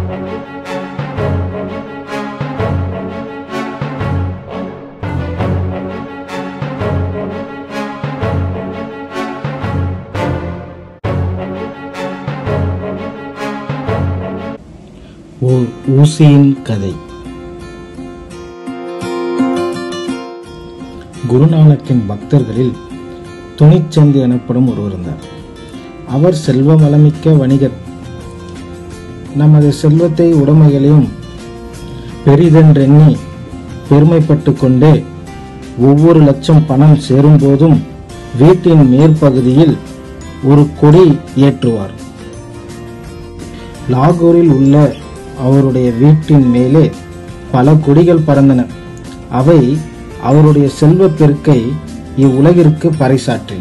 ஓர் ஊசியின் கதை குருநானக்கின் பக்தர்களில் துணிச்சந்து எனப்படும் ஒருவர் இருந்தார் அவர் செல்வ வளமிக்க வணிகர் நமது செல்வத்தை உடைமைகளையும் பெரிதென்றெண்ணி பெருமைப்பட்டு கொண்டே ஒவ்வொரு லட்சம் பணம் சேரும்போதும் வீட்டின் மேற்பகுதியில் ஒரு கொடி ஏற்றுவார் லாகூரில் உள்ள அவருடைய வீட்டின் மேலே பல கொடிகள் பறந்தன அவை அவருடைய செல்வப் பெருக்கை இவ்வுலகிற்கு பறைசாற்றின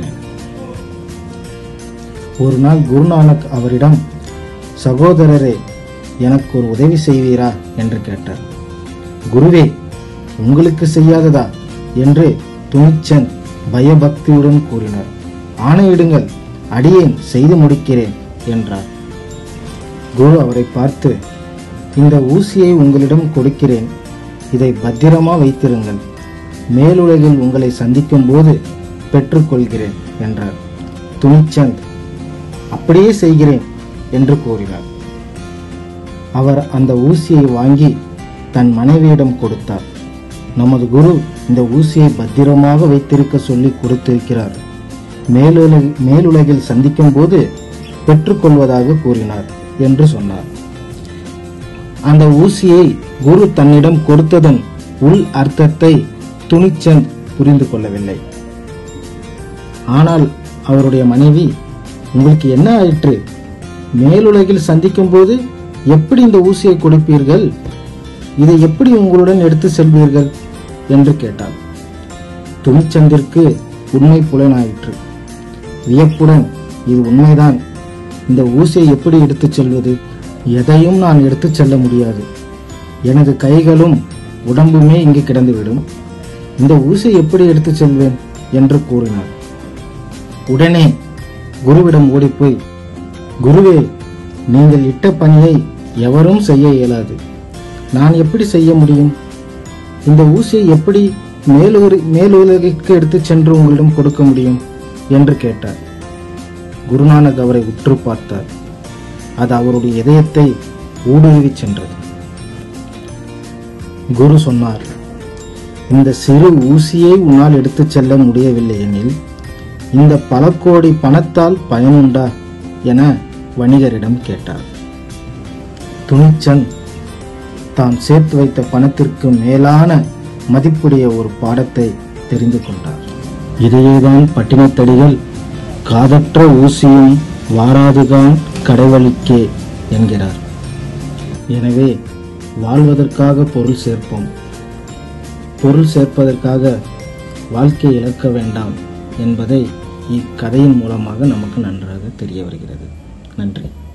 ஒரு நாள் குருநானக் அவரிடம் சகோதரரே எனக்கு ஒரு உதவி செய்வீரா என்று கேட்டார் குருவே உங்களுக்கு செய்யாததா என்று துணிச்சந்த் பயபக்தியுடன் கூறினார் ஆணையிடுங்கள் அடியேன் செய்து முடிக்கிறேன் என்றார் குரு அவரை பார்த்து இந்த ஊசியை உங்களிடம் கொடுக்கிறேன் இதை பத்திரமா வைத்திருங்கள் மேலுலகில் உங்களை சந்திக்கும் போது பெற்றுக்கொள்கிறேன் என்றார் துணிச்சந்த் அப்படியே செய்கிறேன் என்று கூறினார் அவர் அந்த ஊசியை வாங்கி தன் மனைவியிடம் கொடுத்தார் நமது குரு இந்த ஊசியை பத்திரமாக வைத்திருக்க சொல்லி கொடுத்திருக்கிறார் மேலுலக மேலுலகில் சந்திக்கும் போது பெற்றுக்கொள்வதாக கூறினார் என்று சொன்னார் அந்த ஊசியை குரு தன்னிடம் கொடுத்ததன் உள் அர்த்தத்தை துணிச்சந்த் புரிந்து கொள்ளவில்லை ஆனால் அவருடைய மனைவி உங்களுக்கு என்ன ஆயிற்று மேலுலகில் சந்திக்கும் போது எப்படி இந்த ஊசியை கொடுப்பீர்கள் இதை எப்படி உங்களுடன் எடுத்து செல்வீர்கள் என்று கேட்டாள் துணிச்சந்திற்கு உண்மை புலனாயிற்று வியப்புடன் இது உண்மைதான் இந்த ஊசியை எப்படி எடுத்துச் செல்வது எதையும் நான் எடுத்துச் செல்ல முடியாது எனது கைகளும் உடம்புமே இங்கு கிடந்துவிடும் இந்த ஊசியை எப்படி எடுத்துச் செல்வேன் என்று கூறினார் உடனே குருவிடம் ஓடிப்போய் குருவே நீங்கள் இட்ட பணியை எவரும் செய்ய இயலாது நான் எப்படி செய்ய முடியும் இந்த ஊசியை எப்படி மேலுரு மேலுலகிற்கு எடுத்துச் சென்று உங்களிடம் கொடுக்க முடியும் என்று கேட்டார் குருநானக் அவரை உற்று பார்த்தார் அது அவருடைய இதயத்தை ஊடுருவிச் சென்றது குரு சொன்னார் இந்த சிறு ஊசியை உன்னால் எடுத்துச் செல்ல முடியவில்லை எனில் இந்த பல கோடி பணத்தால் பயனுண்டா என வணிகரிடம் கேட்டார் துணிச்சந்த் தான் சேர்த்து வைத்த பணத்திற்கு மேலான மதிப்புடைய ஒரு பாடத்தை தெரிந்து கொண்டார் இதையேதான் பட்டினத்தடிகள் காதற்ற ஊசியும் வாராதுதான் கடைவழிக்கே என்கிறார் எனவே வாழ்வதற்காக பொருள் சேர்ப்போம் பொருள் சேர்ப்பதற்காக வாழ்க்கை இழக்க வேண்டாம் என்பதை இக்கதையின் மூலமாக நமக்கு நன்றாக தெரிய வருகிறது நன்றி